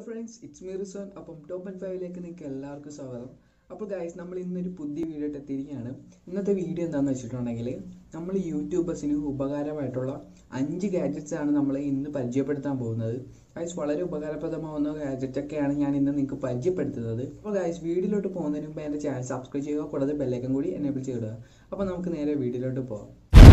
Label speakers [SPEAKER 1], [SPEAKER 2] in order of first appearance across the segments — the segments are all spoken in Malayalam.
[SPEAKER 1] ഫ്രണ്ട്സ് ഇറ്റ്സ് മീ റിസോൺ അപ്പം ടോപ്പ് ആൻഡ് ഫൈവിലേക്ക് നിങ്ങൾക്ക് എല്ലാവർക്കും സ്വാഗതം അപ്പോൾ ഗൈസ് നമ്മൾ ഇന്നൊരു പുതിയ വീഡിയോ ആയിട്ട് എത്തിയിരിക്കുകയാണ് ഇന്നത്തെ വീഡിയോ എന്താണെന്ന് വെച്ചിട്ടുണ്ടെങ്കിൽ നമ്മൾ യൂട്യൂബേഴ്സിന് ഉപകാരമായിട്ടുള്ള അഞ്ച് ഗാഡ്ജറ്റ്സ് ആണ് നമ്മൾ ഇന്ന് പരിചയപ്പെടുത്താൻ പോകുന്നത് ഗൈസ് വളരെ ഉപകാരപ്രദമാവുന്ന ഗാഡ്ജറ്റ് ഒക്കെയാണ് ഞാൻ ഇന്ന് നിങ്ങൾക്ക് പരിചയപ്പെടുത്തുന്നത് അപ്പോൾ ഗൈസ് വീഡിയോയിലോട്ട് പോകുന്നതിന് മുമ്പ് എൻ്റെ ചാനൽ സബ്സ്ക്രൈബ് ചെയ്യുക കൂടാതെ ബെല്ലൈക്കൻ കൂടി എനേബിൾ ചെയ്തിടുക അപ്പോൾ നമുക്ക് നേരെ വീഡിയോയിലോട്ട് പോകാം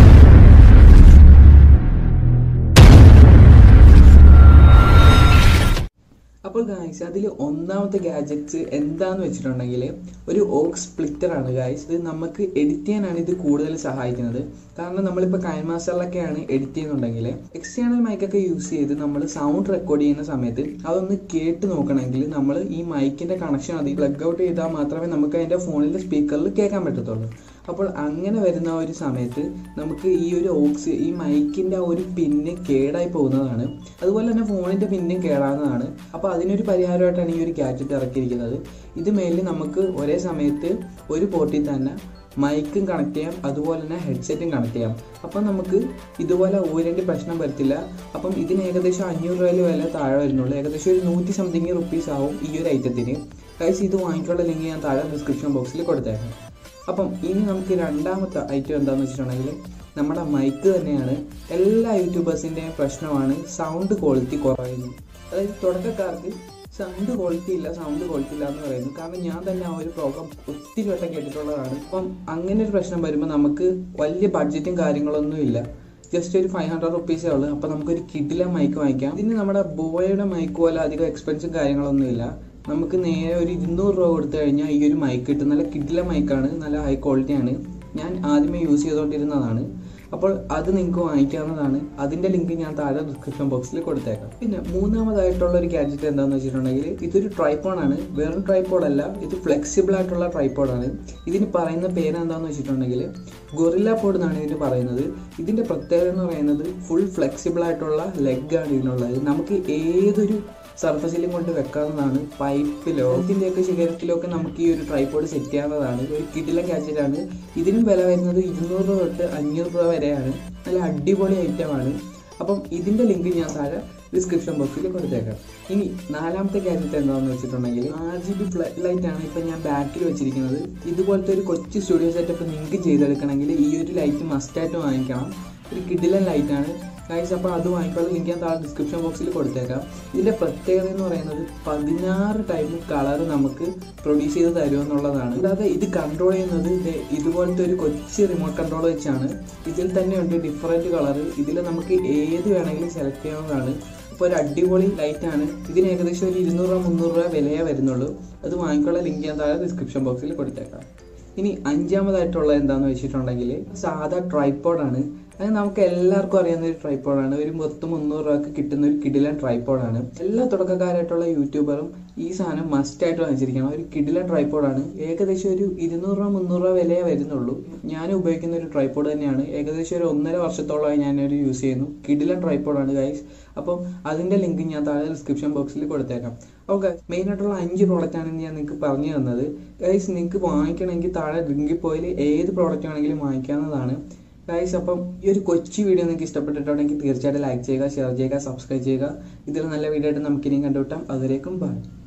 [SPEAKER 1] അപ്പോൾ ഗായ്സ് അതിൽ ഒന്നാമത്തെ ഗാഡ്ജറ്റ്സ് എന്താന്ന് വെച്ചിട്ടുണ്ടെങ്കിൽ ഒരു ഓക്സ് സ്പ്ലിറ്റർ ആണ് ഗായ്സ് ഇത് നമുക്ക് എഡിറ്റ് ചെയ്യാനാണ് ഇത് കൂടുതൽ സഹായിക്കുന്നത് കാരണം നമ്മളിപ്പോൾ കൈൻ മാസ്റ്ററിലൊക്കെയാണ് എഡിറ്റ് ചെയ്യുന്നുണ്ടെങ്കിൽ എക്സ്റ്റേണൽ മൈക്കൊക്കെ യൂസ് ചെയ്ത് നമ്മൾ സൗണ്ട് റെക്കോർഡ് ചെയ്യുന്ന സമയത്ത് അതൊന്ന് കേട്ട് നോക്കണമെങ്കിൽ നമ്മൾ ഈ മൈക്കിന്റെ കണക്ഷൻ അതിൽ പ്ലഗ് ഔട്ട് ചെയ്താൽ മാത്രമേ നമുക്ക് അതിന്റെ ഫോണിലെ സ്പീക്കറിൽ കേൾക്കാൻ പറ്റത്തുള്ളൂ അപ്പോൾ അങ്ങനെ വരുന്ന ഒരു സമയത്ത് നമുക്ക് ഈ ഒരു ഓക്സ് ഈ മൈക്കിൻ്റെ ആ ഒരു പിന്ന് കേടായി പോകുന്നതാണ് അതുപോലെ തന്നെ ഫോണിൻ്റെ പിന്നും കേടാകുന്നതാണ് അപ്പോൾ അതിനൊരു പരിഹാരമായിട്ടാണ് ഈ ഒരു ഗാഡ്ജറ്റ് ഇറക്കിയിരിക്കുന്നത് ഇത് മെയിൻലി നമുക്ക് ഒരേ സമയത്ത് ഒരു പോർട്ടിൽ തന്നെ മൈക്കും കണക്ട് ചെയ്യാം അതുപോലെ തന്നെ ഹെഡ്സെറ്റും കണക്ട് ചെയ്യാം അപ്പം നമുക്ക് ഇതുപോലെ ഊരേണ്ട പ്രശ്നം വരത്തില്ല അപ്പം ഇതിന് ഏകദേശം അഞ്ഞൂറ് രൂപയിൽ വില താഴെ വരുന്നുള്ളൂ ഏകദേശം ഒരു നൂറ്റി സംതിങ് റുപ്പീസ് ആവും ഈ ഒരു ഐറ്റത്തിന് കൈസ് ഇത് വാങ്ങിക്കാനുള്ള ലിങ്ക് ഞാൻ താഴെ ഡിസ്ക്രിപ്ഷൻ ബോക്സിൽ കൊടുത്തേക്കാം അപ്പം ഇനി നമുക്ക് രണ്ടാമത്തെ ഐറ്റം എന്താണെന്ന് വെച്ചിട്ടുണ്ടെങ്കിൽ നമ്മുടെ മൈക്ക് തന്നെയാണ് എല്ലാ യൂട്യൂബേഴ്സിൻ്റെയും പ്രശ്നമാണ് സൗണ്ട് ക്വാളിറ്റി കുറയുന്നു അതായത് തുടക്കക്കാർക്ക് സൗണ്ട് ക്വാളിറ്റി ഇല്ല സൗണ്ട് ക്വാളിറ്റി ഇല്ല എന്ന് പറയുന്നു കാരണം ഞാൻ തന്നെ ആ ഒരു പ്രോബ്ലം ഒത്തിരി വട്ടം കേട്ടിട്ടുള്ളതാണ് അപ്പം അങ്ങനെ ഒരു പ്രശ്നം വരുമ്പോൾ നമുക്ക് വലിയ ബഡ്ജറ്റും കാര്യങ്ങളൊന്നും ഇല്ല ജസ്റ്റ് ഒരു ഫൈവ് ഹൺഡ്രഡ് റുപ്പീസേ ഉള്ളൂ അപ്പോൾ നമുക്കൊരു കിഡിലെ മൈക്ക് വാങ്ങിക്കാം ഇതിന് നമ്മുടെ ബോയയുടെ മൈക്ക് പോലെ അധികം എക്സ്പെൻസും കാര്യങ്ങളൊന്നും ഇല്ല നമുക്ക് നേരെ ഒരു ഇരുന്നൂറ് രൂപ കൊടുത്തു കഴിഞ്ഞാൽ ഈ ഒരു മൈക്ക് കിട്ടും നല്ല കിഡിലെ മൈക്കാണ് നല്ല ഹൈ ക്വാളിറ്റിയാണ് ഞാൻ ആദ്യമേ യൂസ് ചെയ്തുകൊണ്ടിരുന്നതാണ് അപ്പോൾ അത് നിങ്ങൾക്ക് വാങ്ങിക്കാവുന്നതാണ് അതിൻ്റെ ലിങ്ക് ഞാൻ താഴെ ഡിസ്ക്രിപ്ഷൻ ബോക്സിൽ കൊടുത്തേക്കാം പിന്നെ മൂന്നാമതായിട്ടുള്ള ഒരു ഗാഡ്ജറ്റ് എന്താണെന്ന് വെച്ചിട്ടുണ്ടെങ്കിൽ ഇതൊരു ട്രൈപ്പോഡാണ് വെറും ട്രൈപ്പോഡ് അല്ല ഇത് ഫ്ലെക്സിബിൾ ആയിട്ടുള്ള ട്രൈപ്പോഡാണ് ഇതിന് പറയുന്ന പേര് എന്താണെന്ന് വെച്ചിട്ടുണ്ടെങ്കിൽ ഗൊറില്ല പോഡ് എന്നാണ് ഇതിന് പറയുന്നത് ഇതിൻ്റെ പ്രത്യേകത എന്ന് പറയുന്നത് ഫുൾ ഫ്ലെക്സിബിൾ ആയിട്ടുള്ള ലെഗാണ് ഇതിനുള്ളത് നമുക്ക് ഏതൊരു സർഫസിലും കൊണ്ട് വെക്കാവുന്നതാണ് പൈപ്പിലോ ഇതിൻ്റെയൊക്കെ ശിഖരത്തിലോ ഒക്കെ നമുക്ക് ഈ ഒരു ട്രൈപ്പോഡ് സെറ്റ് ചെയ്യാവുന്നതാണ് ഒരു കിടിലൻ ഗാഡ്ജറ്റാണ് ഇതിനും വില വരുന്നത് ഇരുന്നൂറ് രൂപ തൊട്ട് അഞ്ഞൂറ് രൂപ വരെയാണ് നല്ല അടിപൊളി ഐറ്റമാണ് അപ്പം ഇതിൻ്റെ ലിങ്ക് ഞാൻ താഴെ ഡിസ്ക്രിപ്ഷൻ ബോക്സിൽ കൊടുത്തേക്കാം ഇനി നാലാമത്തെ ഗാഡ്ജറ്റ് എന്താണെന്ന് വെച്ചിട്ടുണ്ടെങ്കിൽ R G B flood light ആണ് ഇപ്പം ഞാൻ ബാക്കിൽ വെച്ചിരിക്കുന്നത് ഇതുപോലത്തെ ഒരു കൊച്ചു സ്റ്റുഡിയോ സെറ്റപ്പ് നിങ്ങൾക്ക് ചെയ്തെടുക്കണമെങ്കിൽ ഈ ഒരു ലൈറ്റ് മസ്റ്റായിട്ട് വാങ്ങിക്കണം ഒരു കിഡിലൻ ലൈറ്റാണ് ഗൈസ് അപ്പോൾ അത് വാങ്ങിക്കാനുള്ള ലിങ്ക് ഞാൻ താഴെ ഡിസ്ക്രിപ്ഷൻ ബോക്സിൽ കൊടുത്തേക്കാം ഇതിൻ്റെ പ്രത്യേകത എന്ന് പറയുന്നത് പതിനാറ് ടൈപ്പ് കളർ നമുക്ക് പ്രൊഡ്യൂസ് ചെയ്ത് തരുമെന്നുള്ളതാണ് കൂടാതെ ഇത് കൺട്രോൾ ചെയ്യുന്നത് ഇത് ഇതുപോലത്തെ ഒരു കൊച്ചു റിമോട്ട് കൺട്രോൾ വെച്ചാണ് ഇതിൽ തന്നെ ഉണ്ട് ഡിഫറെൻറ്റ് കളർ ഇതിൽ നമുക്ക് ഏത് വേണമെങ്കിലും സെലക്ട് ചെയ്യാവുന്നതാണ് ഇപ്പോൾ ഒരു അടിപൊളി ലൈറ്റാണ് ഇതിന് ഏകദേശം ഒരു ഇരുന്നൂറ് രൂപ മുന്നൂറ് രൂപ വിലയേ വരുന്നുള്ളൂ അത് വാങ്ങിക്കാനുള്ള ലിങ്ക് ഞാൻ താഴെ ഡിസ്ക്രിപ്ഷൻ ബോക്സിൽ കൊടുത്തേക്കാം ഇനി അഞ്ചാമതായിട്ടുള്ള എന്താണെന്ന് വെച്ചിട്ടുണ്ടെങ്കിൽ സാധാ ട്രൈപ്പോഡാണ് അത് നമുക്ക് എല്ലാവർക്കും അറിയാവുന്ന ഒരു ട്രൈപ്പോഡാണ് ഒരു പത്ത് മുന്നൂറ് രൂപക്ക് കിട്ടുന്ന ഒരു കിടിലൻ ട്രൈപ്പോഡാണ് എല്ലാ തുടക്കക്കാരായിട്ടുള്ള യൂട്യൂബറും ഈ സാധനം മസ്റ്റായിട്ട് വാങ്ങിച്ചിരിക്കണം ഒരു കിടിലൻ ട്രൈപ്പോഡാണ് ഏകദേശം ഒരു ഇരുന്നൂറ് രൂപ മുന്നൂറ് രൂപ വിലയേ വരുന്നുള്ളൂ ഞാൻ ഉപയോഗിക്കുന്ന ഒരു ട്രൈപ്പോഡ് തന്നെയാണ് ഏകദേശം ഒരു ഒന്നര വർഷത്തോളമായി ഞാനൊരു യൂസ് ചെയ്യുന്നു കിടിലൻ ട്രൈപ്പോഡാണ് ഗൈസ് അപ്പം അതിൻ്റെ ലിങ്ക് ഞാൻ താഴെ ഡിസ്ക്രിപ്ഷൻ ബോക്സിൽ കൊടുത്തേക്കാം ഓക്കെ മെയിനായിട്ടുള്ള അഞ്ച് പ്രോഡക്റ്റാണ് ഞാൻ നിങ്ങൾക്ക് പറഞ്ഞു തന്നത് ഗൈസ് നിങ്ങൾക്ക് വാങ്ങിക്കണമെങ്കിൽ താഴെ ലിങ്കിൽ പോയി ഏത് പ്രോഡക്റ്റ് വേണമെങ്കിലും വാങ്ങിക്കാവുന്നതാണ് ഗൈസ് അപ്പം ഈ ഒരു കൊച്ചു വീഡിയോ നിങ്ങൾക്ക് ഇഷ്ടപ്പെട്ടിട്ടുണ്ടെങ്കിൽ തീർച്ചയായിട്ടും ലൈക്ക് ചെയ്യുക ഷെയർ ചെയ്യുക സബ്സ്ക്രൈബ് ചെയ്യുക ഇതിൽ നല്ല വീഡിയോ ആയിട്ട് നമുക്കിനിയും കണ്ടുവിട്ടാം അതുവരേക്കും ബൈ